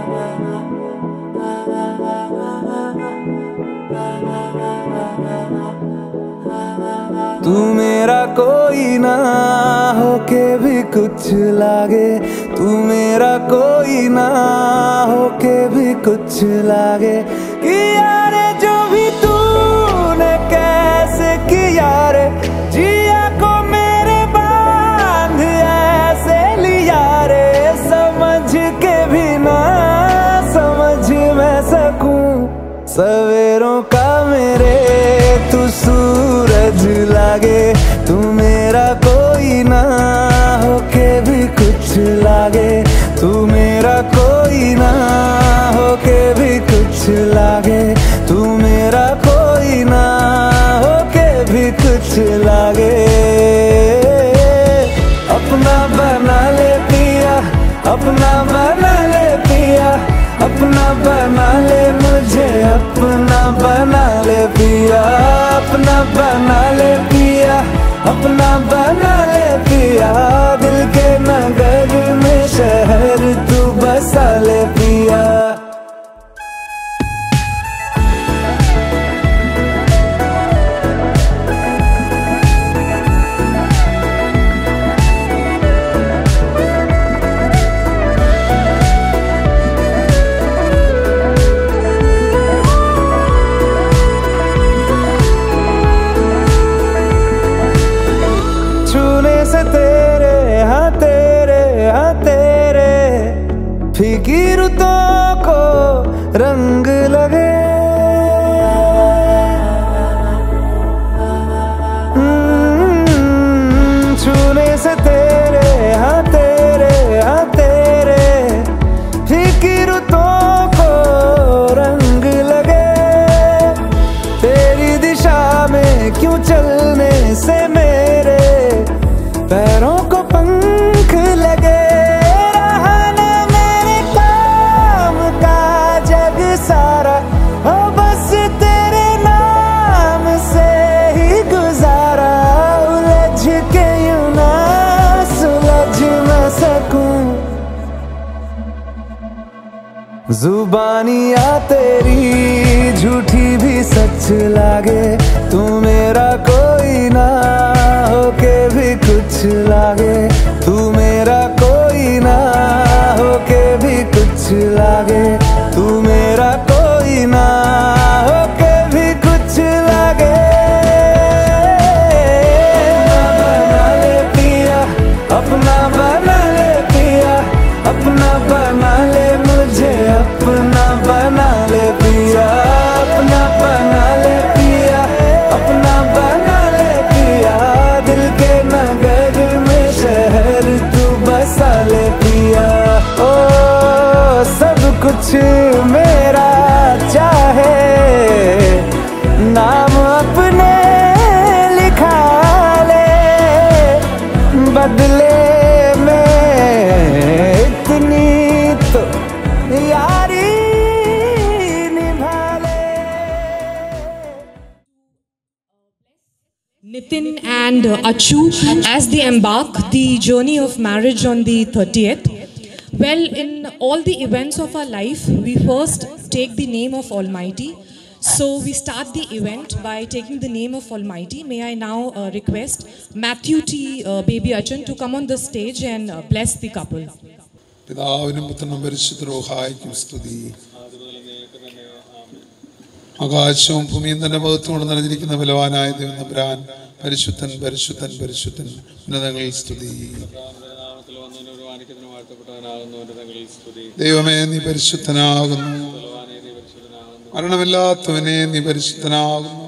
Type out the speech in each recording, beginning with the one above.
तू मेरा कोई ना होके भी कुछ लागे तू मेरा कोई ना होके भी कुछ लागे कि यारे जो भी तूने कैसे किया रे जिया को मेरे बांध ऐसे लिया रे समझ के भी ना समझ मैं सकूं सवेरों का मेरे तू सूरज लागे तू मेरा कोई ना होके भी कुछ लागे तू मेरा कोई ना होके भी कुछ लागे तू मेरा कोई ना होके भी कुछ लागे अपना बना ले पिया अपना बना ले पिया अपना बना ले मुझे अपना बना ले पिया अपना बना ले पिया अपना बना ले पिया दिल के नगर में शहर तू बसा ले पिया छूने से तेरे हाँ तेरे हाँ तेरे फीकी रुतों को रंग लगे हम्म, छूने से तेरे हाँ तेरे हाँ तेरे फीकी रुतों को रंग लगे तेरी दिशा में क्यों चलने से मेरे पैरों को पंख लगे रहा ना मेरे काम का जग सारा हो बस तेरे नाम से ही गुजारा उलझ के यूं ना सुलझ न सकूं जुबानिया तेरी झूठी भी सच लागे तू मेरा कोई ना होके भी कुछ लागे तू मेरा कोई ना होके भी कुछ लागे तू मेरा कोई ना होके भी कुछ लागे बना ले पिया अपना बना ले पिया अपना बना ले मुझे अपना बना ले पिया अपना बना ले पिया अपना बना ले पिया दिल के नगर में शहर तू बसा ले पिया ओ सब कुछ मेरा चाहे नाम अपने लिखा ले बदले में इतनी तो यारी निभा ले Nitin and uh, Achu as they embark the journey of marriage on the 30th. Well, in all the events of our life, we first take the name of Almighty. So we start the event by taking the name of Almighty. May I now uh, request Matthew T. Uh, Baby Achan to come on the stage and uh, bless the couple. പിതാവിനും പുത്രനും പരിശുദ്ധരോഹായിക്കും സ്തുതി ആകാശവും ഭൂമിയും തന്നെ മഹത്വം കൊണ്ട് നിറഞ്ഞിരിക്കുന്ന ബലവാനായ ദൈവം നബ്രാൻ പരിശുദ്ധൻ പരിശുദ്ധൻ പരിശുദ്ധൻ ഉന്നതങ്ങളിൽ സ്തുതി ദൈവമേ നീ പരിശുദ്ധനാകുന്നു മരണമില്ലാത്തവനെ നീ പരിശുദ്ധനാകുന്നു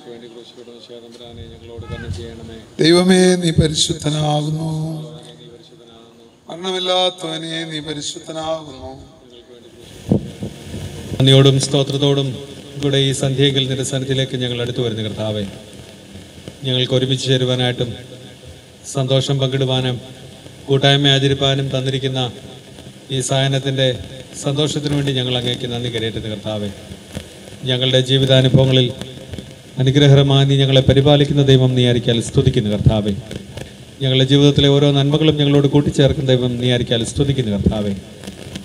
ദൈവമേ നീ പരിശുദ്ധനാകുന്നു മരണമില്ലാത്തവനെ നീ പരിശുദ്ധനാകുന്നു നന്ദിയോടും സ്തോത്രത്തോടും കൂടെ ഈ സന്ധ്യയെങ്കിൽ നിന്റെ സന്നിധിയിലേക്ക് ഞങ്ങൾ അടുത്തു വരുന്ന കർത്താവെ ഞങ്ങൾക്ക് ഒരുമിച്ച് ചേരുവാനായിട്ടും സന്തോഷം പങ്കിടുവാനും കൂട്ടായ്മ ആചരിപ്പാനും തന്നിരിക്കുന്ന ഈ സായനത്തിൻ്റെ സന്തോഷത്തിനു വേണ്ടി ഞങ്ങൾ അങ്ങേക്ക് നന്ദി കരയറ്റുന്ന കർത്താവെ ഞങ്ങളുടെ ജീവിതാനുഭവങ്ങളിൽ അനുഗ്രഹരമായി നീ ഞങ്ങളെ പരിപാലിക്കുന്ന ദൈവം നീ ആയിരിക്കാൽ സ്തുതിക്കുന്ന കർത്താവെ ഞങ്ങളുടെ ജീവിതത്തിലെ ഓരോ നന്മകളും ഞങ്ങളോട് കൂട്ടിച്ചേർക്കുന്ന ദൈവം നീ ആയിരിക്കാൽ സ്തുതിക്കുന്ന കർത്താവെ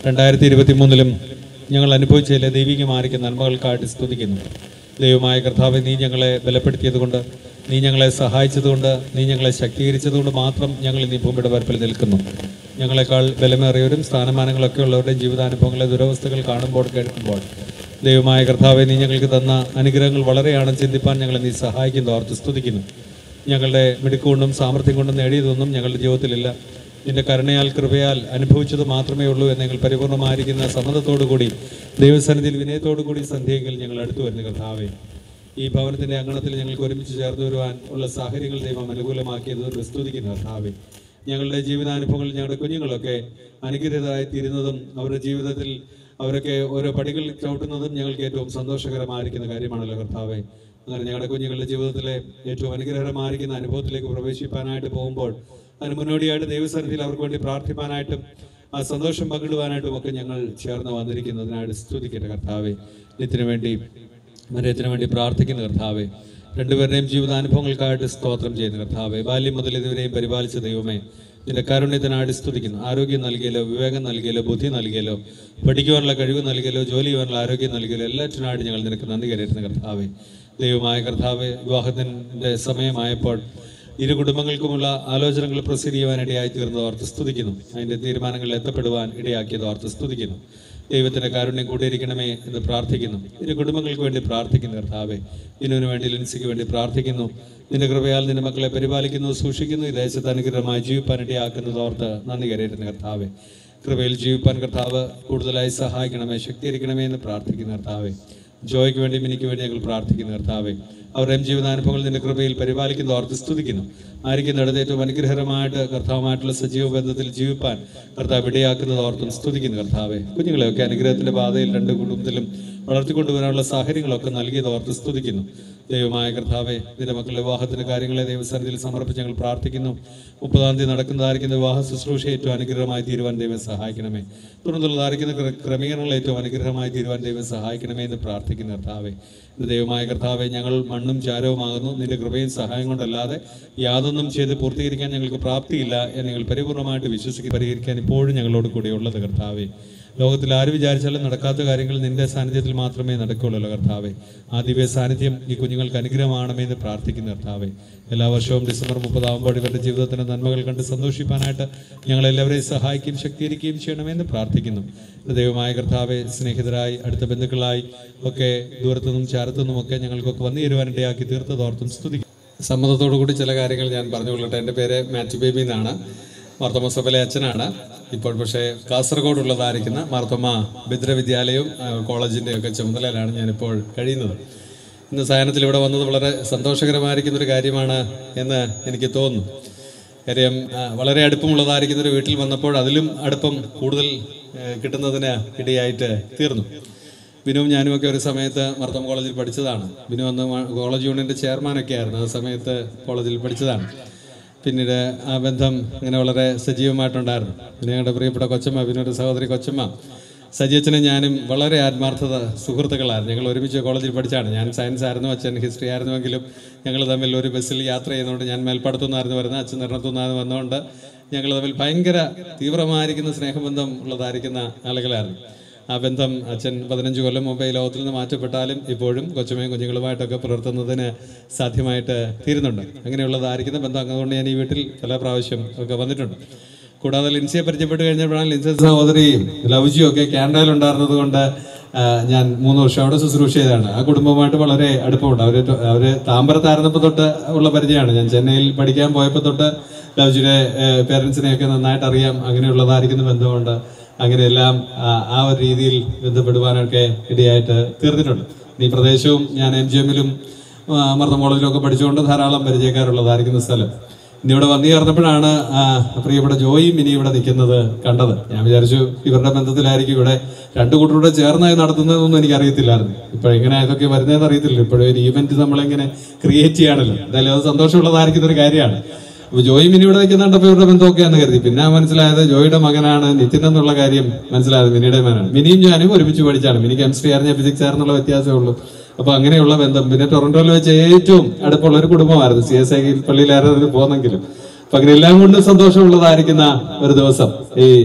രണ്ടായിരത്തി ഇരുപത്തി മൂന്നിലും ഞങ്ങൾ അനുഭവിച്ചതിലെ ദൈവികമായിരിക്കുന്ന നന്മകൾക്കായിട്ട് സ്തുതിക്കുന്നു ദൈവമായ കർത്താവ് നീ ഞങ്ങളെ ബലപ്പെടുത്തിയതുകൊണ്ട് നീ ഞങ്ങളെ സഹായിച്ചതുകൊണ്ട് നീ ഞങ്ങളെ ശക്തീകരിച്ചതുകൊണ്ട് മാത്രം ഞങ്ങൾ ഇന്ന് ഈ ഭൂമിയുടെ പരപ്പിൽ നിൽക്കുന്നു ഞങ്ങളെക്കാൾ ബലമേറിയവരും സ്ഥാനമാനങ്ങളൊക്കെ ഉള്ളവരുടെ ജീവിതാനുഭവങ്ങളെ ദുരവസ്ഥകൾ കാണുമ്പോൾ കേൾക്കുമ്പോൾ ദൈവമായ കർത്താവെ നീ ഞങ്ങൾക്ക് തന്ന അനുഗ്രഹങ്ങൾ വളരെയാണ് ചിന്തിപ്പാൻ ഞങ്ങളെ നീ സഹായിക്കുന്നു ഓർത്ത് സ്തുതിക്കുന്നു ഞങ്ങളുടെ മിടുക്കുകൊണ്ടും സാമർഥ്യം കൊണ്ടും നേടിയതൊന്നും ഞങ്ങളുടെ ജീവിതത്തിലില്ല നിന്റെ കരുണയാൽ കൃപയാൽ അനുഭവിച്ചത് മാത്രമേ ഉള്ളൂ എന്ന് ഞങ്ങൾ പരിപൂർണമായിരിക്കുന്ന സമ്മതത്തോടു കൂടി ദൈവസന്നിധിയിൽ വിനയത്തോടു കൂടി സന്ധ്യയെങ്കിൽ ഞങ്ങൾ അടുത്തു വരുന്ന കർത്താവേ ഈ ഭവനത്തിന്റെ അങ്കണത്തിൽ ഞങ്ങൾക്ക് ഒരുമിച്ച് ചേർന്ന് വരുവാൻ ഉള്ള സാഹചര്യങ്ങൾ ദൈവം അനുകൂലമാക്കിയത് സ്തുതിക്കുന്നു കർത്താവേ ഞങ്ങളുടെ ജീവിതാനുഭവങ്ങളിൽ ഞങ്ങളുടെ കുഞ്ഞുങ്ങളൊക്കെ അനുഗ്രഹീതരായി തീരുന്നതും അവരുടെ ജീവിതത്തിൽ അവരൊക്കെ ഓരോ പടികൾ ചവിട്ടുന്നതും ഞങ്ങൾക്ക് ഏറ്റവും സന്തോഷകരമായിരിക്കുന്ന കാര്യമാണല്ലോ കർത്താവെ അങ്ങനെ ഞങ്ങളുടെ കുഞ്ഞുങ്ങളുടെ ജീവിതത്തിലെ ഏറ്റവും അനുഗ്രഹകരമായിരിക്കുന്ന അനുഭവത്തിലേക്ക് പ്രവേശിപ്പാനായിട്ട് പോകുമ്പോൾ അതിന് മുന്നോടിയായിട്ട് ദൈവസന്നിധിയിൽ അവർക്ക് വേണ്ടി പ്രാർത്ഥിപ്പാനായിട്ടും ആ സന്തോഷം പങ്കിടുവാനായിട്ടും ഒക്കെ ഞങ്ങൾ ചേർന്ന് വന്നിരിക്കുന്നതിനായിട്ട് സ്തുതിക്കട്ടെ കർത്താവെ ഇതിനു വേണ്ടി മരത്തിന് വേണ്ടി പ്രാർത്ഥിക്കുന്ന കർത്താവെ രണ്ടുപേരുടെയും ജീവിതാനുഭവങ്ങൾക്കായിട്ട് സ്തോത്രം ചെയ്യുന്ന കർത്താവെ ബാല്യം മുതൽ ഇതുവരെയും പരിപാലിച്ച ദൈവമേ നിന്റെ കാരുണ്യത്തിനായിട്ട് സ്തുതിക്കുന്നു ആരോഗ്യം നൽകിയല്ലോ വിവേകം നൽകിയല്ലോ ബുദ്ധി നൽകിയല്ലോ പഠിക്കുവാനുള്ള കഴിവ് നൽകിയല്ലോ ജോലി ചെയ്യാനുള്ള ആരോഗ്യം നൽകിയല്ലോ എല്ലാറ്റിനായിട്ട് ഞങ്ങൾ നിനക്ക് നന്ദി കരയുന്ന കർത്താവെ ദൈവമായ കർത്താവെ വിവാഹത്തിൻ്റെ സമയമായപ്പോൾ ഇരു കുടുംബങ്ങൾക്കുമുള്ള ആലോചനകൾ പ്രൊസീഡ് ചെയ്യുവാൻ ഇടയായി തീർന്നത് ഓർത്ത് സ്തുതിക്കുന്നു അതിന്റെ തീരുമാനങ്ങളിൽ എത്തപ്പെടുവാൻ ഇടയാക്കിയത് ഓർത്ത് സ്തുതിക്കുന്നു ദൈവത്തിന്റെ കാരുണ്യം കൂടിയിരിക്കണമേ എന്ന് പ്രാർത്ഥിക്കുന്നു ഇരു കുടുംബങ്ങൾക്ക് വേണ്ടി പ്രാർത്ഥിക്കുന്നു കർത്താവെ ഇതിനു വേണ്ടി ലിൻസിക്ക് വേണ്ടി പ്രാർത്ഥിക്കുന്നു നിന്റെ കൃപയാൽ നിന്റെ മക്കളെ പരിപാലിക്കുന്നു സൂക്ഷിക്കുന്നു ഈ ദേശത്ത് അനുഗ്രഹമായി ജീവിപ്പാൻ ഇടയാക്കുന്നത് ഓർത്ത് നന്ദി കരയുന്ന കർത്താവെ കൃപയിൽ ജീവിപ്പാൻ കർത്താവ് കൂടുതലായി സഹായിക്കണമേ ശക്തീകരിക്കണമേ എന്ന് പ്രാർത്ഥിക്കുന്ന കർത്താവെ ജോയ്ക്ക് വേണ്ടി എനിക്ക് വേണ്ടി ഞങ്ങൾ പ്രാർത്ഥിക്കുന്നു കർത്താവെ അവരുടെ ജീവിതാനുഭവങ്ങൾ നിന്റെ കൃപയിൽ പരിപാലിക്കുന്ന ഓർത്ത് സ്തുതിക്കുന്നു ആയിരിക്കുന്നിടത്ത് ഏറ്റവും അനുഗ്രഹകരമായിട്ട് കർത്താവുമായിട്ടുള്ള സജീവ ബന്ധത്തിൽ ജീവിപ്പാൻ കർത്താവ് ഇടയാക്കുന്നത് ഓർത്തും സ്തുതിക്കുന്നു കർത്താവെ കുഞ്ഞുങ്ങളെയൊക്കെ അനുഗ്രഹത്തിന്റെ പാതയിൽ രണ്ട് കുടുംബത്തിലും വളർത്തിക്കൊണ്ടുവരാനുള്ള സാഹചര്യങ്ങളൊക്കെ നൽകിയത് ഓർത്ത് സ്തുതിക്കുന്നു ദൈവമായ കർത്താവെ നിന്റെ മക്കളുടെ വിവാഹത്തിന്റെ കാര്യങ്ങളെ ദൈവസന്നിധിയിൽ സമർപ്പിച്ച് ഞങ്ങൾ പ്രാർത്ഥിക്കുന്നു മുപ്പതാം തീയതി നടക്കുന്നതായിരിക്കുന്ന വിവാഹ ശുശ്രൂഷ ഏറ്റവും അനുഗ്രഹമായി തീരുവാൻ ദൈവം സഹായിക്കണമേ തുടർന്നുള്ളതായിരിക്കുന്ന ക്ര- ക്രമീകരണങ്ങൾ ഏറ്റവും അനുഗ്രഹമായി തീരുവാൻ ദൈവം സഹായിക്കണമേ എന്ന് പ്രാർത്ഥിക്കുന്ന കർത്താവെ ഇത് ദൈവമായ കർത്താവെ ഞങ്ങൾ മണ്ണും ചാരവുമാകുന്നു നിന്റെ കൃപയും സഹായം കൊണ്ടല്ലാതെ യാതൊന്നും ചെയ്ത് പൂർത്തീകരിക്കാൻ ഞങ്ങൾക്ക് പ്രാപ്തിയില്ല എന്ന് ഞങ്ങൾ പരിപൂർണമായിട്ട് വിശ്വസിക്കുക പരിഹരിക്കാൻ ഇപ്പോഴും ഞങ്ങളോട് കൂടെ ഉള്ളത് കർത്താവെ ലോകത്തിൽ ആര് വിചാരിച്ചാലും നടക്കാത്ത കാര്യങ്ങൾ നിന്റെ സാന്നിധ്യത്തിൽ മാത്രമേ നടക്കുകയുള്ളൂ കർത്താവെ ആ ദിവ്യ സാന്നിധ്യം ഈ കുഞ്ഞുങ്ങൾക്ക് അനുഗ്രഹമാണമേ എന്ന് പ്രാർത്ഥിക്കുന്ന കർത്താവെ എല്ലാ വർഷവും ഡിസംബർ മുപ്പതാകുമ്പോൾ ഇവരുടെ ജീവിതത്തിന്റെ നന്മകൾ കണ്ട് സന്തോഷിപ്പാനായിട്ട് ഞങ്ങൾ എല്ലാവരെയും സഹായിക്കുകയും ശക്തീകരിക്കുകയും ചെയ്യണമെന്ന് പ്രാർത്ഥിക്കുന്നു ദൈവമായ കർത്താവെ സ്നേഹിതരായി അടുത്ത ബന്ധുക്കളായി ഒക്കെ ദൂരത്തുനിന്നും ചാരത്തുനിന്നും ഒക്കെ ഞങ്ങൾക്കൊക്കെ വന്നു തരുവാൻ ഇടയാക്കി തീർത്തതോർത്തും സ്തുതിക്കും സമ്മതത്തോടു കൂടി ചില കാര്യങ്ങൾ ഞാൻ പറഞ്ഞുകൊള്ളട്ടെ എൻ്റെ പേര് മാത്യു ബേബി എന്നാണ് മാർത്തോമ സഭയിലെ അച്ഛനാണ് ഇപ്പോൾ പക്ഷേ കാസർഗോഡുള്ളതായിരിക്കുന്ന മാർത്തോമ ബിദ്ര വിദ്യാലയവും ആ, കോളേജിൻ്റെയും ഒക്കെ ചുമതലയിലാണ് ഞാനിപ്പോൾ കഴിയുന്നത് ഇന്ന് സായനത്തിൽ ഇവിടെ വന്നത് വളരെ സന്തോഷകരമായിരിക്കുന്ന ഒരു കാര്യമാണ് എന്ന് എനിക്ക് തോന്നുന്നു കാര്യം ആ, വളരെ അടുപ്പമുള്ളതായിരിക്കുന്ന ഒരു വീട്ടിൽ വന്നപ്പോൾ അതിലും അടുപ്പം കൂടുതൽ ആ, കിട്ടുന്നതിന് ഇടയായിട്ട് തീർന്നു ബിനുവും ഞാനുമൊക്കെ ഒരു സമയത്ത് മർത്തം കോളേജിൽ പഠിച്ചതാണ് ബിനു അന്ന് മ- കോളേജ് യൂണിയൻ്റെ ചെയർമാനൊക്കെ ആയിരുന്നു ആ സമയത്ത് കോളേജിൽ പഠിച്ചതാണ് പിന്നീട് ആ ബന്ധം അങ്ങനെ വളരെ സജീവമായിട്ടുണ്ടായിരുന്നു പിന്നെ ഞങ്ങളുടെ പ്രിയപ്പെട്ട കൊച്ചമ്മ ബിനുവിൻ്റെ സഹോദരി കൊച്ചമ്മ സജിയച്ചനും ഞാനും വളരെ ആത്മാർത്ഥത സുഹൃത്തുക്കളായിരുന്നു ഞങ്ങൾ ഒരുമിച്ച് കോളേജിൽ പഠിച്ചാണ് ഞാൻ സയൻസ് ആയിരുന്നു അച്ഛൻ ഹിസ്റ്ററി ആയിരുന്നുവെങ്കിലും ഞങ്ങൾ തമ്മിൽ ഒരു ബസ്സിൽ യാത്ര ചെയ്യുന്നതുകൊണ്ട് ഞാൻ മേൽപ്പാടത്തുനിന്നായിരുന്നു വരുന്നത് അച്ഛൻ നിരണത്തുനിന്നായിരുന്നു വന്നുകൊണ്ട് ഞങ്ങൾ തമ്മിൽ ഭയങ്കര തീവ്രമായിരിക്കുന്ന സ്നേഹബന്ധം ഉള്ളതായിരിക്കുന്ന ആളുകളായിരുന്നു ആ ബന്ധം അച്ഛൻ പതിനഞ്ച് കൊല്ലം മുമ്പേ ഈ ലോകത്തിൽ നിന്ന് മാറ്റപ്പെട്ടാലും ഇപ്പോഴും കൊച്ചുമയും കുഞ്ഞുങ്ങളുമായിട്ടൊക്കെ പുലർത്തുന്നതിന് സാധ്യമായിട്ട് തീരുന്നുണ്ട് അങ്ങനെയുള്ളതായിരിക്കുന്ന ബന്ധം അതുകൊണ്ട് ഞാൻ ഈ വീട്ടിൽ പല പ്രാവശ്യം ഒക്കെ വന്നിട്ടുണ്ട് കൂടാതെ ലിൻസിയെ പരിചയപ്പെട്ട് കഴിഞ്ഞപ്പോഴാണ് ലിൻസി സഹോദരിയും ലവ്ജിയും ഒക്കെ കാനഡയിൽ ഉണ്ടായിരുന്നത് കൊണ്ട് ആ, ഞാൻ മൂന്ന് വർഷം അവിടെ ശുശ്രൂഷ ചെയ്തതാണ് ആ കുടുംബമായിട്ട് വളരെ അടുപ്പമുണ്ട് അവര് ട- അവര് താമ്പരത്തായിരുന്നപ്പോൾ തൊട്ട് ഉള്ള പരിചയമാണ് ഞാൻ ചെന്നൈയിൽ പഠിക്കാൻ പോയപ്പോൾ തൊട്ട് ലവ്ജിയുടെ പേരൻസിനെയൊക്കെ നന്നായിട്ട് അറിയാം അങ്ങനെയുള്ളതായിരിക്കുന്ന ബന്ധമുണ്ട് അങ്ങനെയെല്ലാം ആ, ആ ഒരു രീതിയിൽ ബന്ധപ്പെടുവാനൊക്കെ ഇടയായിട്ട് തീർന്നിട്ടുണ്ട് ഈ പ്രദേശവും ഞാൻ എം ജി എമ്മിലും മർദ്ദം കോളേജിലും ഒക്കെ പഠിച്ചുകൊണ്ട് ധാരാളം പരിചയക്കാരുള്ളതായിരിക്കുന്ന സ്ഥലം ഇനി ഇവിടെ വന്നു ചേർന്നപ്പോഴാണ് ആ, പ്രിയപ്പെട്ട ജോയിയും ഇനി ഇവിടെ നിൽക്കുന്നത് കണ്ടത് ഞാൻ വിചാരിച്ചു ഇവരുടെ ബന്ധത്തിലായിരിക്കും ഇവിടെ രണ്ടു കൂട്ടരുടെ ചേർന്നായി നടത്തുന്നതെന്നൊന്നും എനിക്ക് അറിയത്തില്ലായിരുന്നു ഇപ്പൊ എങ്ങനെ ഇതൊക്കെ വരുന്നതെന്ന് അറിയത്തില്ല ഇപ്പോഴും ഒരു ഈവന്റ് നമ്മളെങ്ങനെ ക്രിയേറ്റ് ചെയ്യാണല്ലോ എന്തായാലും അത് സന്തോഷമുള്ളതായിരിക്കുന്ന ഒരു കാര്യമാണ് അപ്പൊ ജോയി മിനി ഇവിടെ നിൽക്കുന്നുണ്ടപ്പോ ഇവരുടെ ബന്ധമൊക്കെയാന്ന് കരുതി പിന്നെ മനസ്സിലായത് ജോയിയുടെ മകനാണ് നിതിൻ എന്നുള്ള കാര്യം മനസ്സിലായത് മിനിയുടെ മകനാണ് മിനിയും ഞാനും ഒരുമിച്ച് പഠിച്ചാണ് മിനി കെമിസ്ട്രി ആയിരുന്നു ഫിസിക്സ് ആയിരുന്നുള്ള വ്യത്യാസമേ ഉള്ളൂ അപ്പൊ അങ്ങനെയുള്ള ബന്ധം പിന്നെ ടൊറന്റോയിൽ വെച്ച് ഏറ്റവും അടുപ്പമുള്ള ഒരു കുടുംബമായിരുന്നു സി എസ് ഐ പള്ളിയിലായിരുന്നു അതിന് പോകുന്നെങ്കിലും അപ്പൊ അങ്ങനെ എല്ലാം കൊണ്ടും സന്തോഷമുള്ളതായിരിക്കുന്ന ഒരു ദിവസം ഈ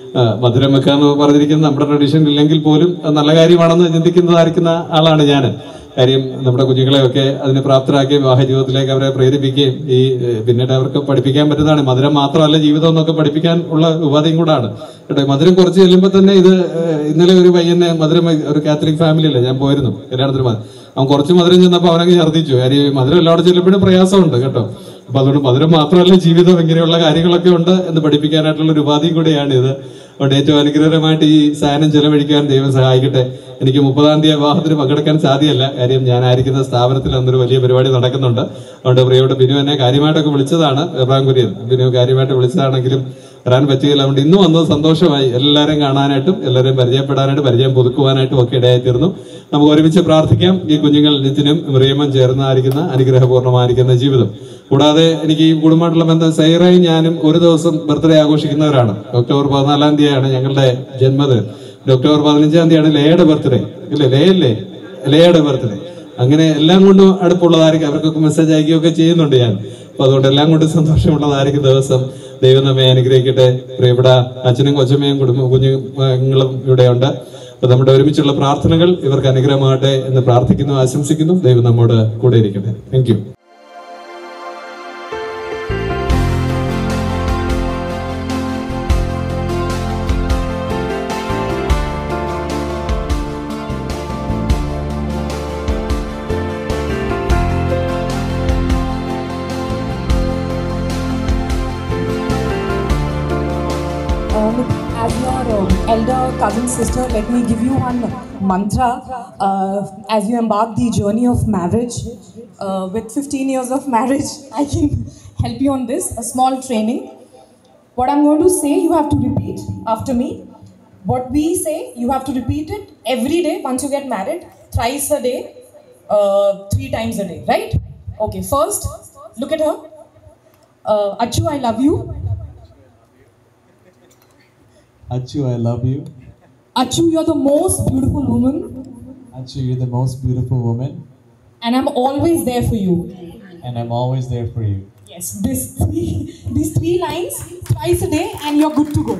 ആ, മധുരം വെക്കാന്ന് പറഞ്ഞിരിക്കുന്നത് നമ്മുടെ ട്രഡീഷൻ ഇല്ലെങ്കിൽ പോലും അത് നല്ല കാര്യമാണെന്ന് ചിന്തിക്കുന്നതായിരിക്കുന്ന ആളാണ് ഞാൻ കാര്യം നമ്മുടെ കുഞ്ഞുങ്ങളെയൊക്കെ അതിന് പ്രാപ്തരാക്കി വിവാഹ ജീവിതത്തിലേക്ക് അവരെ പ്രേരിപ്പിക്കുകയും ഈ ഏഹ്, പിന്നീട് അവർക്ക് പഠിപ്പിക്കാൻ പറ്റുന്നതാണ് മധുരം മാത്രമല്ല ജീവിതം എന്നൊക്കെ പഠിപ്പിക്കാൻ ഉള്ള ഉപാധിയും കൂടാണ് കേട്ടോ മധുരം കുറച്ച് ചെല്ലുമ്പോൾ തന്നെ ഇത് ഏഹ്, ഇന്നലെ ഒരു പയ്യനെ മധുരം ഒരു കാത്തലിക് ഫാമിലിയല്ലേ ഞാൻ പോയിരുന്നു കല്യാണത്തിന് മ- അവൻ കുറച്ച് മധുരം ചെന്നപ്പോൾ അവനങ്ങ് ഛർദ്ദിച്ചു കാര്യം ഈ മധുരം എല്ലാവിടെ ചെല്ലുമ്പോഴും പ്രയാസമുണ്ട് കേട്ടോ അപ്പൊ അതുകൊണ്ട് മധുരം മാത്രമല്ല ജീവിതം ഇങ്ങനെയുള്ള കാര്യങ്ങളൊക്കെ ഉണ്ട് എന്ന് പഠിപ്പിക്കാനായിട്ടുള്ള ഒരു ഉപാധിയും കൂടിയാണ് ഇത് അതുകൊണ്ട് ഏറ്റവും അനുഗ്രഹമായിട്ട് ഈ സാധനം ചെലവഴിക്കാൻ ദൈവം സഹായിക്കട്ടെ എനിക്ക് മുപ്പതാം തീയതി വിവാഹത്തിന് പങ്കെടുക്കാൻ സാധ്യമല്ല കാര്യം ഞാനായിരിക്കുന്ന സ്ഥാപനത്തിൽ അന്നൊരു വലിയ പരിപാടി നടക്കുന്നുണ്ട് അതുകൊണ്ട് പ്രിയോട് ബിനു എന്നെ കാര്യമായിട്ടൊക്കെ വിളിച്ചതാണ് എബ്രാം കുര്യൻ ബിനു കാര്യമായിട്ട് വിളിച്ചതാണെങ്കിലും വരാൻ പറ്റുകയില്ല അതുകൊണ്ട് ഇന്ന് വന്നത് സന്തോഷമായി എല്ലാവരെയും കാണാനായിട്ടും എല്ലാവരെയും പരിചയപ്പെടാനായിട്ട് പരിചയം പുതുക്കുവാനായിട്ടും ഒക്കെ ഇടയായിത്തീർന്നു നമുക്ക് ഒരുമിച്ച് പ്രാർത്ഥിക്കാം ഈ കുഞ്ഞുങ്ങൾ നിത്യനും മറിയമ്മൻ ചേർന്നായിരിക്കുന്ന അനുഗ്രഹപൂർണ്ണമായിരിക്കുന്ന ജീവിതം കൂടാതെ എനിക്ക് ഈ കുടുംബമായിട്ടുള്ള ബന്ധം സൈറയും ഞാനും ഒരു ദിവസം ബർത്ത്ഡേ ആഘോഷിക്കുന്നവരാണ് ഒക്ടോബർ പതിനാലാം തീയതിയാണ് ഞങ്ങളുടെ ജന്മദിനം ഒക്ടോബർ പതിനഞ്ചാം തീയതിയാണ് ലേയുടെ ബർത്ത്ഡേ ഇല്ലേ ലേയല്ലേ ലേയുടെ ബർത്ത്ഡേ അങ്ങനെ എല്ലാം കൊണ്ടും അടുപ്പുള്ളതായിരിക്കും അവർക്കൊക്കെ മെസ്സേജ് അയക്കുകയൊക്കെ ചെയ്യുന്നുണ്ട് ഞാൻ അപ്പൊ അതുകൊണ്ട് എല്ലാം കൊണ്ടും സന്തോഷമുള്ളതായിരിക്കും ദിവസം ദൈവം നമ്മെ അനുഗ്രഹിക്കട്ടെ പ്രിയപ്പെട്ട അച്ഛനും കൊച്ചമ്മയും കുടുംബ കുഞ്ഞുങ്ങളും ഇവിടെയുണ്ട് അപ്പൊ നമ്മുടെ ഒരുമിച്ചുള്ള പ്രാർത്ഥനകൾ ഇവർക്ക് അനുഗ്രഹമാകട്ടെ എന്ന് പ്രാർത്ഥിക്കുന്നു ആശംസിക്കുന്നു ദൈവം നമ്മോട് കൂടെ ഇരിക്കട്ടെ thank you Um, as your um, elder cousin sister, let me give you one mantra uh, as you embark the journey of marriage. Uh, with 15 years of marriage, I can help you on this. A small training. What I'm going to say, you have to repeat after me. What we say, you have to repeat it every day once you get married, thrice a day, uh, three times a day, right? Okay, first, look at her. Uh, Achu, I love you. Achu, I love you. Achu, you're the most beautiful woman, Achu, you're the most beautiful woman, and I'm always there for you. and I'm always there for you. Yes, this three, these three lines twice a day, and you're good to go.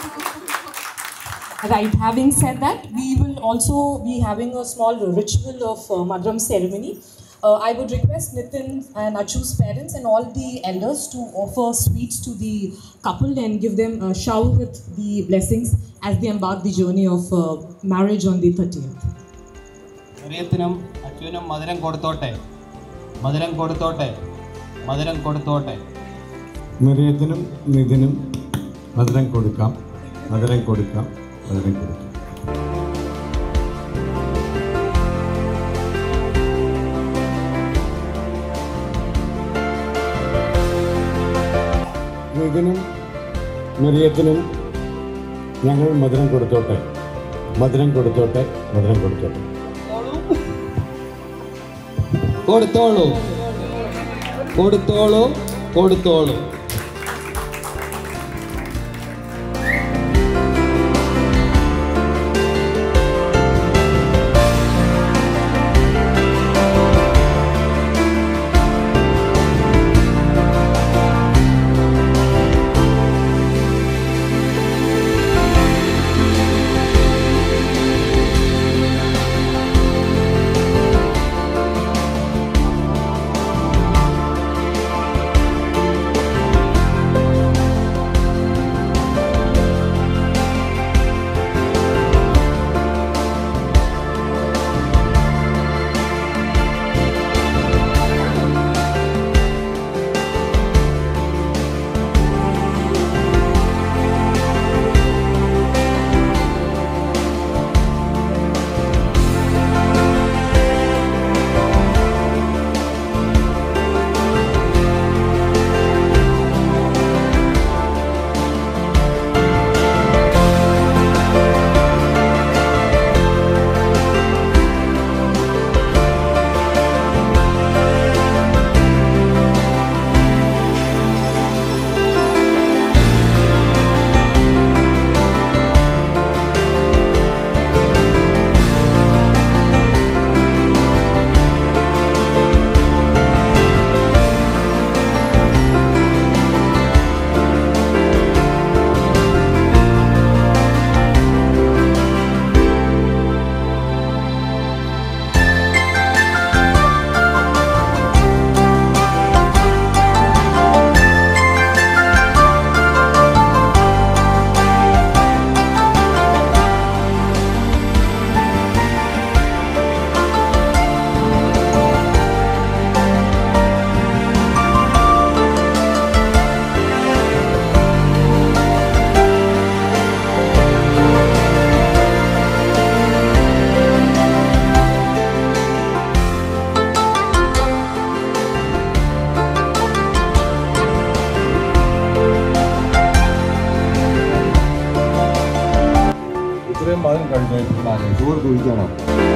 Right, having said that, we will also be having a small ritual of uh, Madram ceremony. Uh, I would request Nitin and Achu's parents and all the elders to offer sweets to the couple and give them a shower with the blessings as they embark the journey of uh, marriage on the 30th. മറിയത്തിനും അച്ഛനും മധുരം കൊടുത്തോട്ടെ മധുരം കൊടുത്തോട്ടെ മധുരം കൊടുത്തോട്ടെ മറിയത്തിനും നിതിനും മധുരം കൊടുക്കാം മധുരം കൊടുക്കാം മധുരം കൊടുക്കാം നിതിനും മറിയത്തിനും ഞങ്ങൾ മധുരം കൊടുത്തോട്ടെ മധുരം കൊടുത്തോട്ടെ മധുരം കൊടുത്തോട്ടെ കൊടുത്തോളൂ കൊടുത്തോളൂ കൊടുത്തോളൂ ും മധുരം കഴിച്ചു ചോറ് കുഴിക്കണം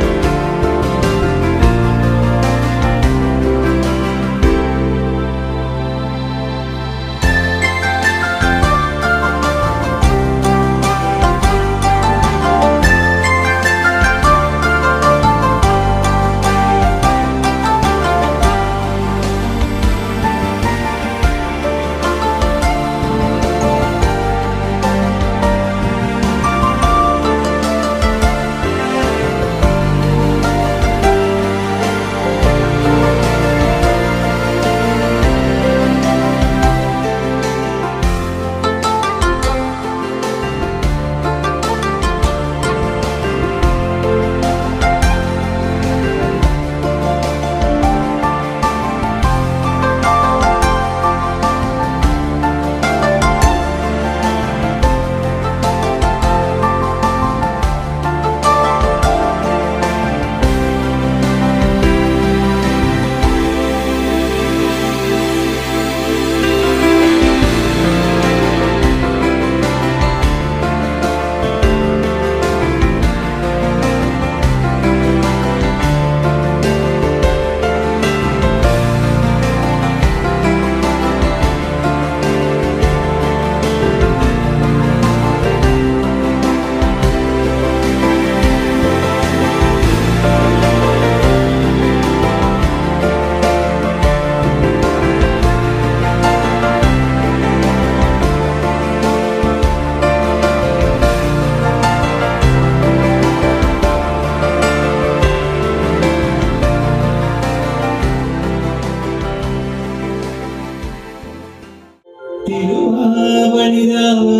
തിരുവാവണിരാവ്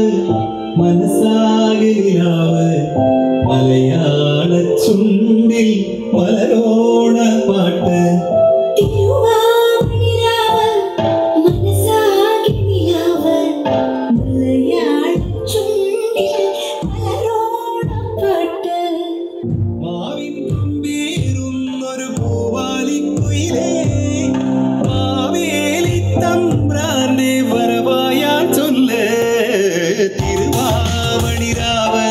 മനസ്സാകിരാവ് മലയാള ചുണ്ടിൽ മലരോണ പാട്ട് മാവിൻ തുമ്പേറുന്നൊരു പൂവാലിക്കുയിലേ മാവേലി തമ്പ്രാന്റെ വരവായാ ചൊല്ല് തിരുവാവണിരാവ്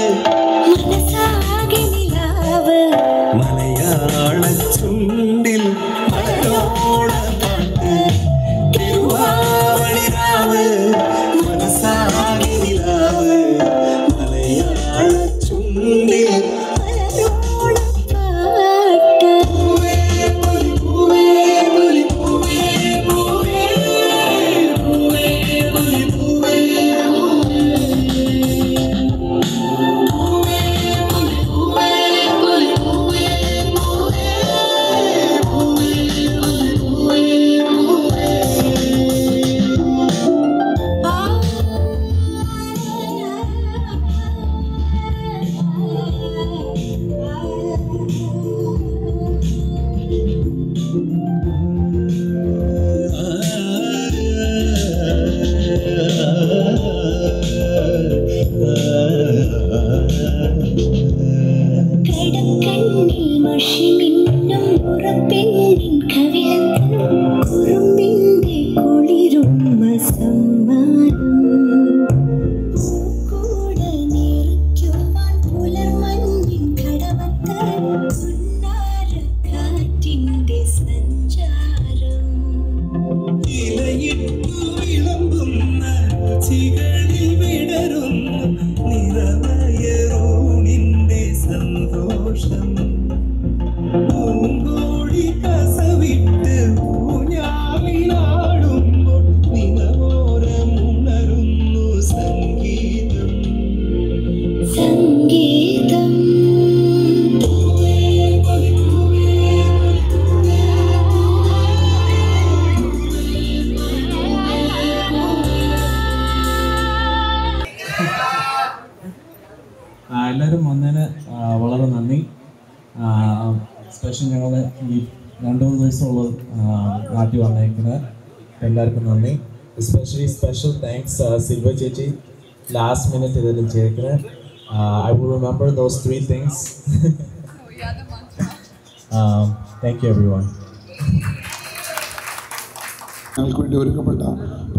മലയാള ചുണ്ടിൽ മലരോണ പാട്ട് തിരുവാവണിരാവ് മനസ്സാകിരാവ് മലയാള ചുണ്ടിൽ ഇലയിട്ടു വിളമ്പുന്ന രുചികളിൽ വിടരുന്നു നിറമയറൂണിന്റെ സന്തോഷം പൂങ്കോഴി കസവിട്ട് ഊഞ്ഞാലിലാടുമ്പോൾ നിലവോരമുണരുന്നു സംഗീതം സംഗീതം ആ, എല്ലാവരും വന്നതിന് ആ, വളരെ നന്ദി സ്പെഷ്യൽ ഞങ്ങൾ ഈ രണ്ട് മൂന്ന് ദിവസമുള്ള നാട്ടിൽ വന്നേക്കുന്നത് എല്ലാവർക്കും നന്ദി എസ്പെഷ്യലി സ്പെഷ്യൽ താങ്ക്സ് സിൽവ ചേച്ചി ലാസ്റ്റ് മിനിറ്റ് ഇതെല്ലാം ചേർക്കുന്നത് I will remember those three things thank you everyone ഞങ്ങൾക്ക് വേണ്ടി ഒരുക്കപ്പെട്ട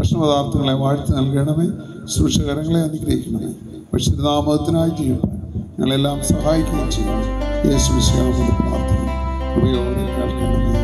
ഭക്ഷണപദാർത്ഥങ്ങളെ വാഴ്ത്തി നൽകണമേ സൂക്ഷികരങ്ങളെ അനുഗ്രഹിക്കണമേ പക്ഷിനാമത്തിനായി ജീവിപ്പാൻ ഞങ്ങളെല്ലാം സഹായിക്കുകയും ചെയ്യും യേശു വിശ്വാസത്തെ പ്രാർത്ഥന ഉപയോഗം കേൾക്കണമേ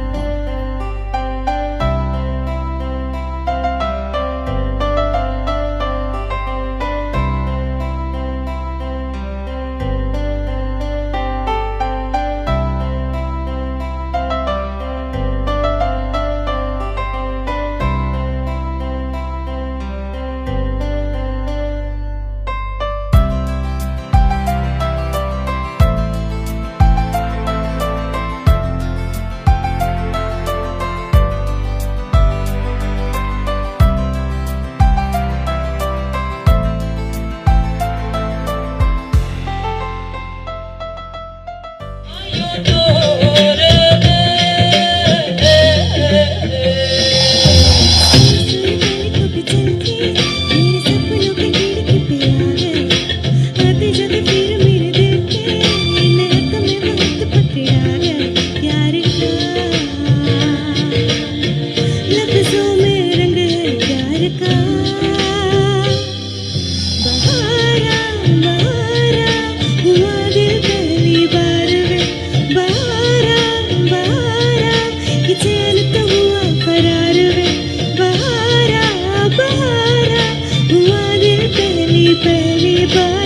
पहली बार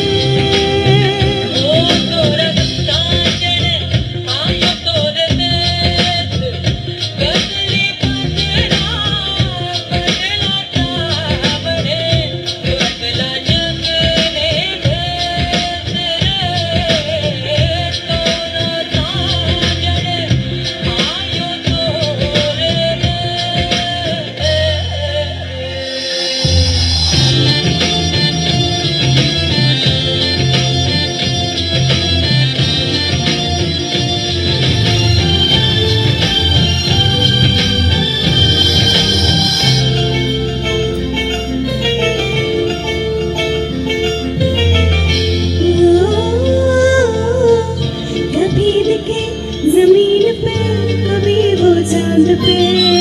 कभी दिखे जमीन पे कभी वो चांद पे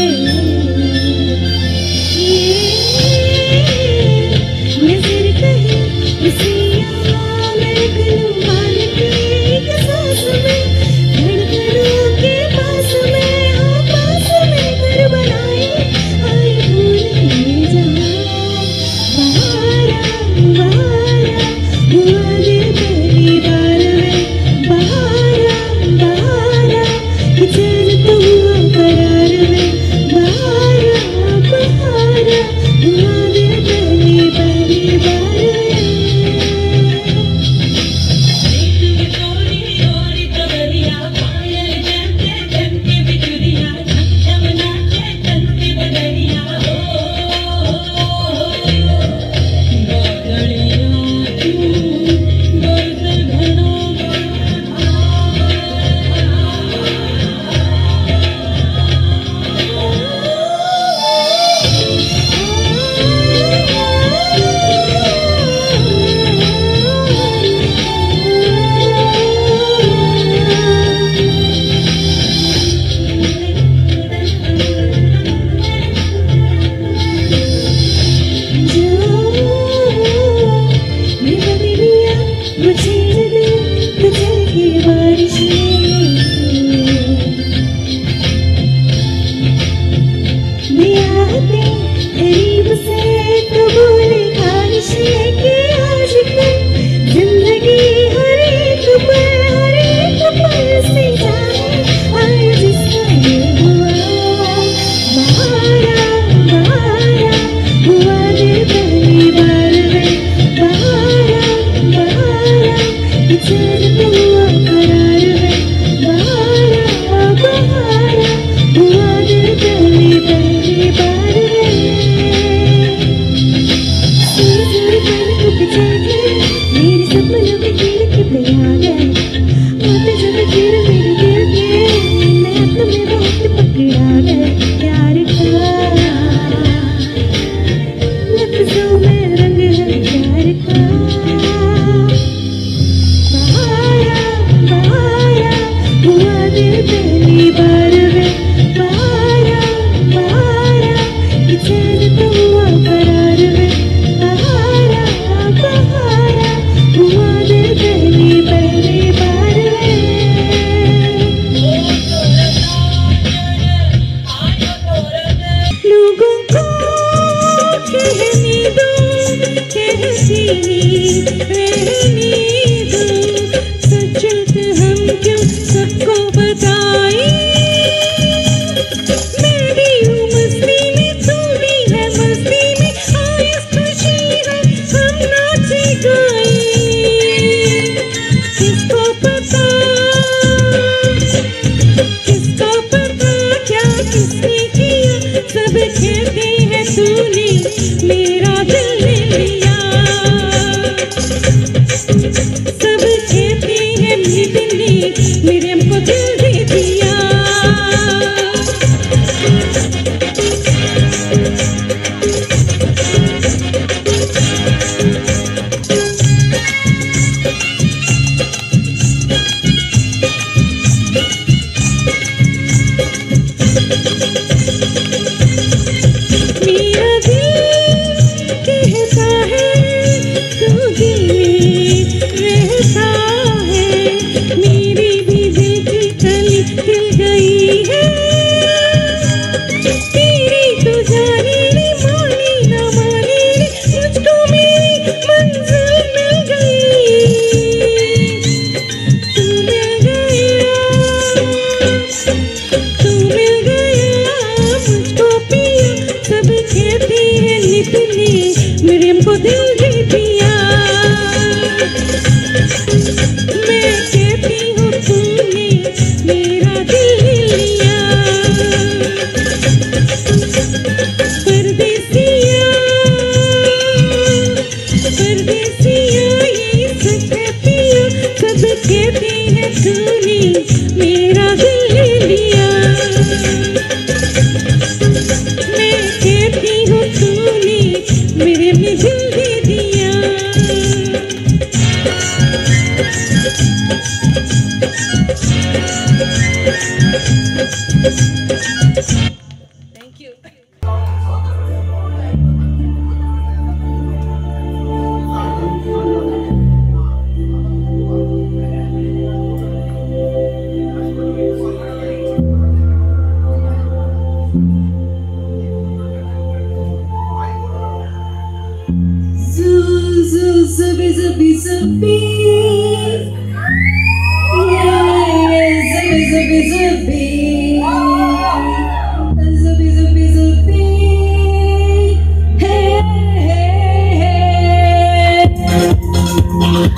नजर कहीं उसी महफिलों मान के एक सांस में धड़कनों के पास में हाँ पास में घर बनाए आए भूल के जहाँ बहारा बहारा हुआ दिल पहली बार में बहारा बहारा कि चैन तो हुआ करार में बहारा बहारा हुआ दिल पहली पहली बार में जिंदगी हर एक पल हर एक पल से जाए आए जिसका ये हुआ बहारा बहारा हुआ दिल पहली बार में बहारा बहारा कि चैन तो हुआ करार में बहारा बहारा हुआ दिल पहली पहली बार में सूरज पलकों पे जाके मेरे सपनों में गिर के पे आ गए आते जब गिर मेरे दिल के मैं तुम्हें बहुत पकड़ा गए प्यार का लफ्जों में रंग है प्यार का बहारा रहने दो सच हम क्यों सबको बताए मैं भी हूँ मस्ती में तू भी है मस्ती में आए खुशी है हम नाचे गाए किसको पता किसको पता क्या किसने किया सब कहते हैं तूने मेरा दिल ले लिया सब कहते हैं नितिन ने मेरे हमको दिल दे दिया मेरा दिल कहता है तू दिल में रहता है मेरी भी दिल की कली खिल गई है तेरी तो जाने नी मानी ना मानी नी मुझको मेरी मंजिल मिल गई तू मिल गया तू मिल गया मुझको पिया सब कहते हैं नितने मेरे हमको दिल दे दिया मैं कहती हूँ तूने मेरा दिल ले लिया परदेसिया परदेसिया ये सच है पिया सब कहते हैं तूने मेरा दिल ले लिया मैं कहती हूँ तूने मेरे में दिल दे दिया Zoo, zoo, zubi, zubi, zubi. Yeah, zubi, zubi, zubi. Zubi, zubi, zubi. Hey, hey, hey.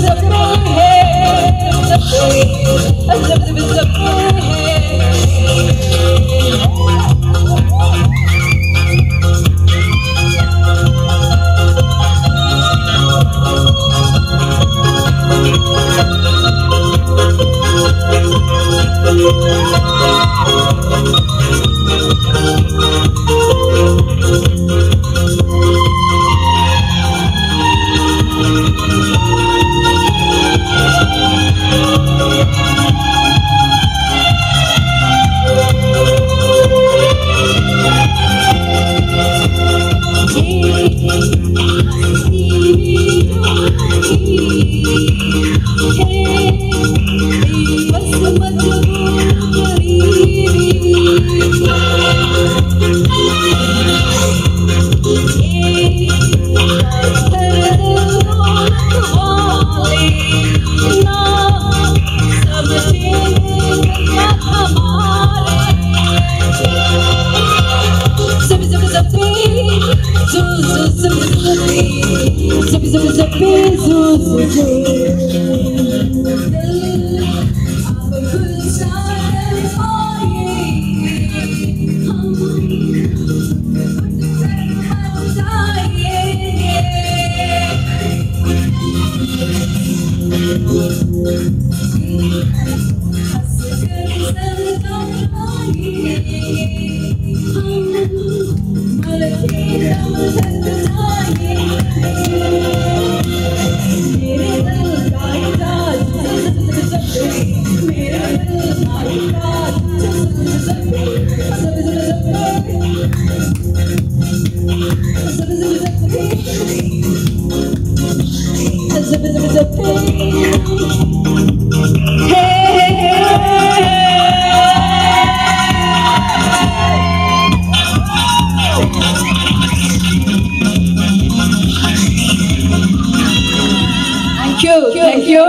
Thank you. Thank you.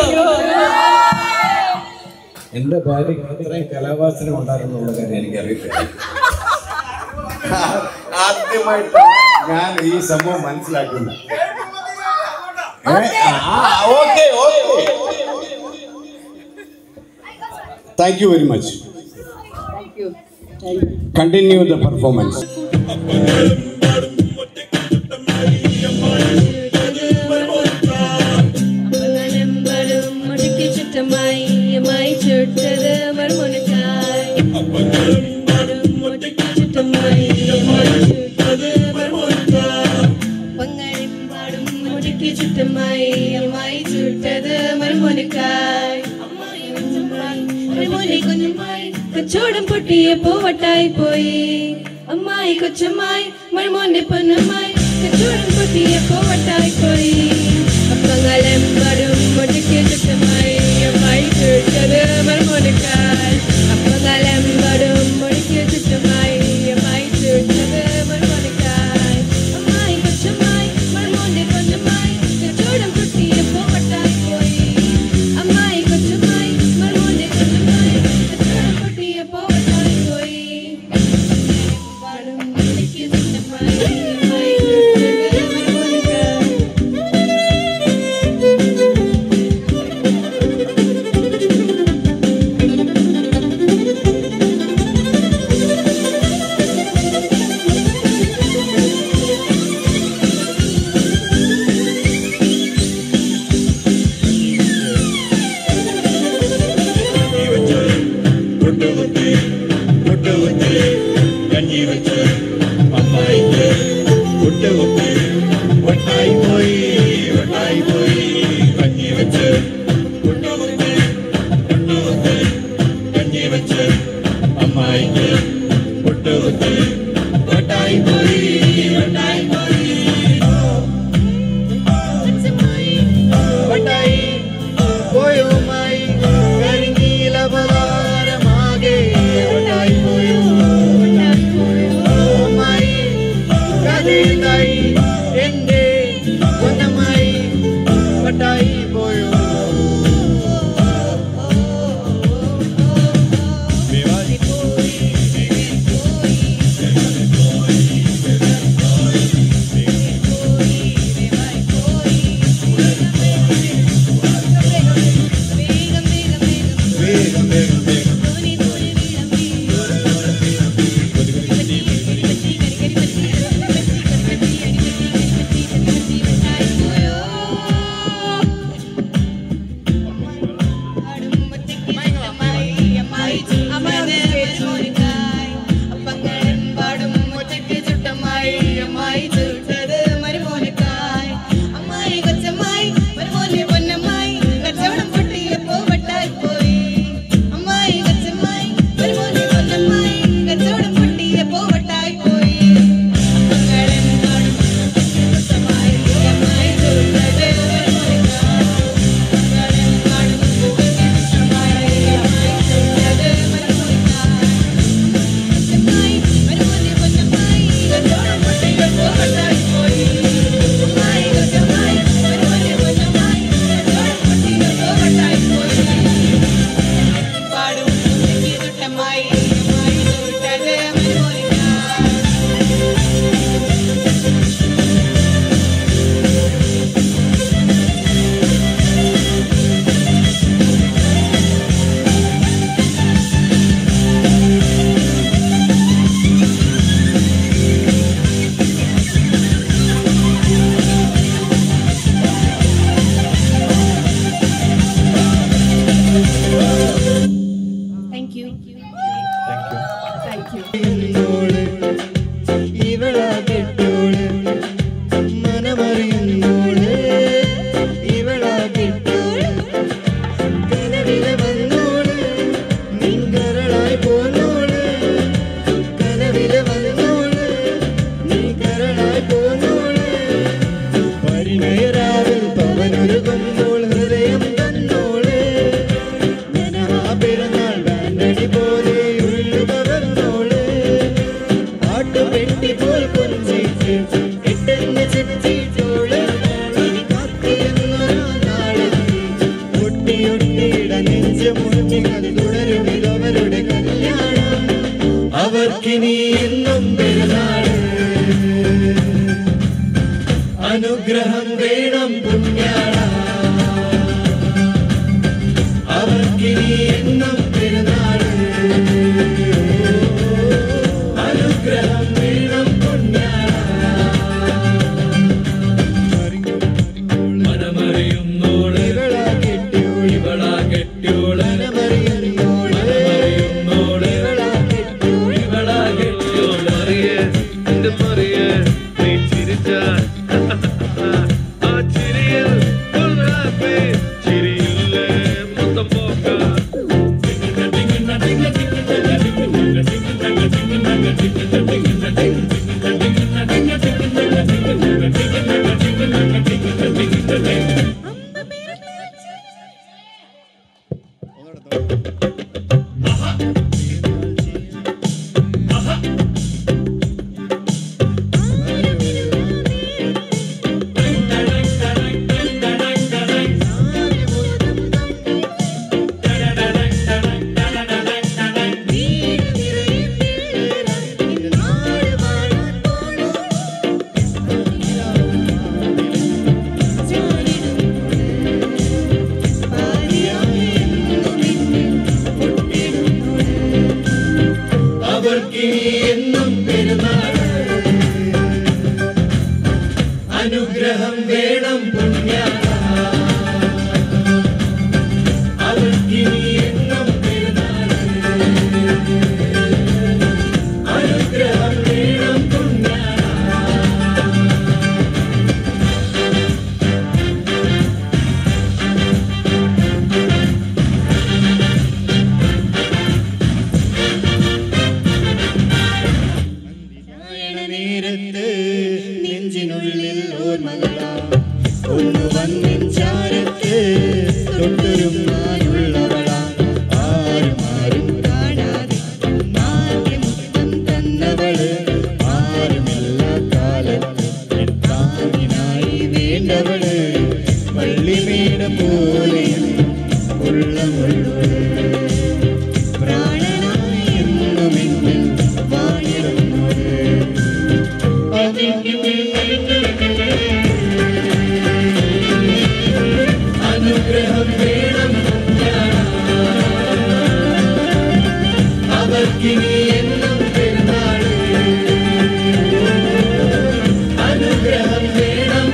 എന്റെ ഭാര്യയ്ക്ക് ഇത്രയും കലാവാസന ഉണ്ടായിരുന്നുള്ള കാര്യം എനിക്കറിയത്തില്ല ആദ്യമായിട്ടാണ് ഞാൻ ഈ സംഭവം മനസ്സിലാക്കുന്നത് thank you very much continue the performance കച്ചോടം പൊട്ടിയ പൂവട്ടായി പോയി അമ്മായി കൊച്ചമ്മായി മരുമോന്റെ പൊന്നമ്മായി കച്ചോടം പൊട്ടിയ പൂവട്ടായി പോയി അപ്പങ്ങളെമ്പടും മുടിക്ക് ചുറ്റമായി അമ്മായി ചുട്ടത് മരുമോനക്കായി അപ്പങ്ങളെമ്പടും മുടിക്ക് ചുറ്റമായി അമ്മായി ചുട്ടത് മരുമോനക്കായി അമ്മായി കൊച്ചമ്മായി മരുമോന്റെ പൊന്നമ്മായി കച്ചോടം പൊട്ടിയ പൂവട്ടായി പോയി അമ്മായി കൊച്ചമ്മായി മരുമോന്റെ കൊച്ചമ്മായി കച്ചോടം പൊട്ടിയ പൂവട്ടായി പോയി പാടും മുടിക്ക് ചുറ്റമായി അമ്മായി ചുട്ടത് മരുമോനക്കായി അനുഗ്രഹം വേണം പുണ്യാള അവർക്കിനി എന്നും പെരുന്നാള് അനുഗ്രഹം വേണം പുണ്യാള മനമറിയുന്നോള് ഇവളാ കെട്ടിയോള് ഇവളാ കെട്ടിയോള് മനമറിയുന്നോള് ഇവളാ കെട്ടിയോള് ഇവളാ കെട്ടിയോള് അറിയേ എന്റെ മറിയേ നീ ചിരിച്ചാൽ ആ ചിരിയിൽ full happy. ചിരിയില്ലേ മൊത്തം പോക്ക അവർക്കിനി എന്നും പെരുന്നാൾ അനുഗ്രഹം വേണം പുണ്യ അവർക്കിനി എന്നും പെരുന്നാൾ അനുഗ്രഹം വേണം പുണ്യ നേരത്ത് നെഞ്ചിനുള്ളിൽ ഓർമ്മകളാ ഒന്ന് വന്നെഞ്ചാരത്ത് തൊട്ടുരുമാനുള്ളവളാ ആരും ആരും കാണാതെ മാറ്റമുത്തം തന്നവള് ആരുമില്ല കാലത്ത് എൻ താങ്ങിനായി വേണ്ടവള് വള്ളിമേട പോലെ ഉള്ളവള് പ്രാണനായി എന്നും എന്നിൽ വാണിടുന്നവള് അനുഗ്രഹം വേണം അവർക്കിനി എന്നും പെരുന്നാള് അനുഗ്രഹം വേണം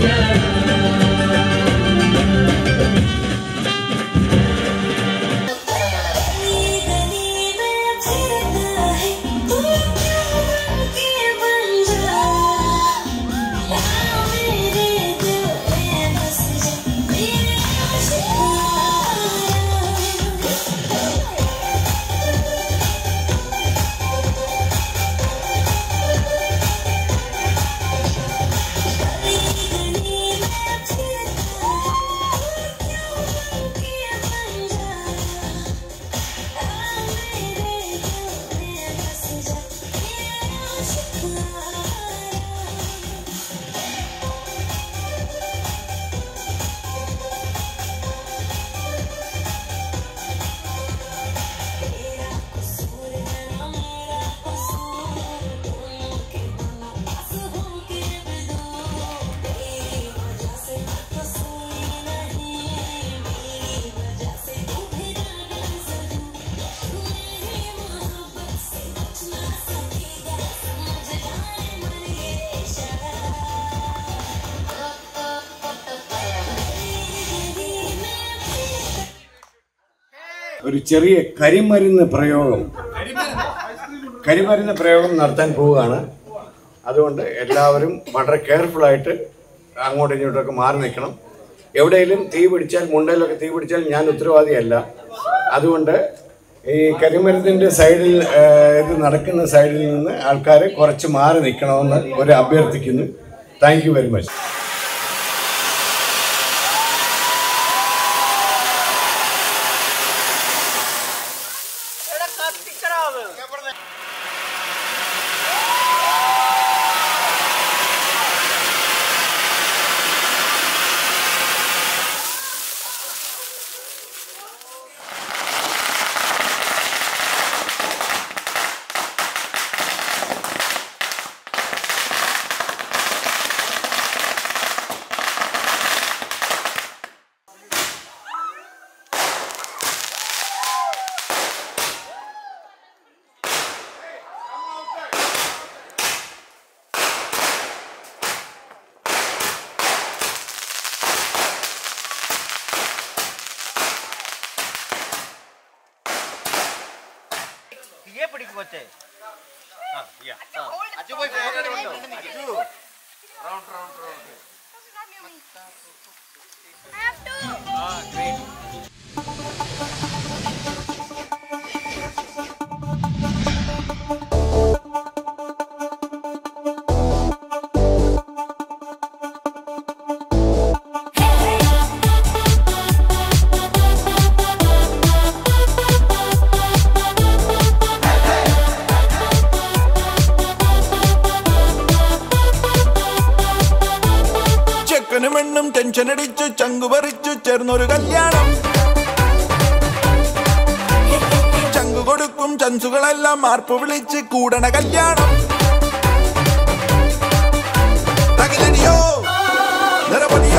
ഒരു ചെറിയ കരിമരുന്ന് പ്രയോഗം കരിമരുന്ന് പ്രയോഗം നടത്താൻ പോവുകയാണ് അതുകൊണ്ട് എല്ലാവരും വളരെ കെയർഫുൾ ആയിട്ട് അങ്ങോട്ടും ഇങ്ങോട്ടൊക്കെ മാറി നിൽക്കണം എവിടെയെങ്കിലും തീ പിടിച്ചാൽ മുണ്ടയിലൊക്കെ തീ പിടിച്ചാൽ ഞാൻ ഉത്തരവാദിയല്ല അതുകൊണ്ട് ഈ കരിമരുന്നിൻ്റെ സൈഡിൽ ആ, ഇത് നടക്കുന്ന സൈഡിൽ നിന്ന് ആൾക്കാർ കുറച്ച് മാറി നിൽക്കണമെന്ന് ഒരു അഭ്യർത്ഥിക്കുന്നു താങ്ക് യു വെരി മച്ച് കൊച്ചേ ആ, yeah. ആ. അച്ചു പോയി photo എടുക്കണ്ടോ? Achu. Round, round, round. ആ, great. ചെക്കനും പെണ്ണും ടെൻഷൻ അടിച്ചു ചങ്കു പറിച്ചു ചേർന്നൊരു കല്യാണം ചങ്കു കൊടുക്കും ചൻസുകളെല്ലാം മാർപ്പ് വിളിച്ച് കൂടണ കല്യാണം തകിലടിയോ നിറപൊടി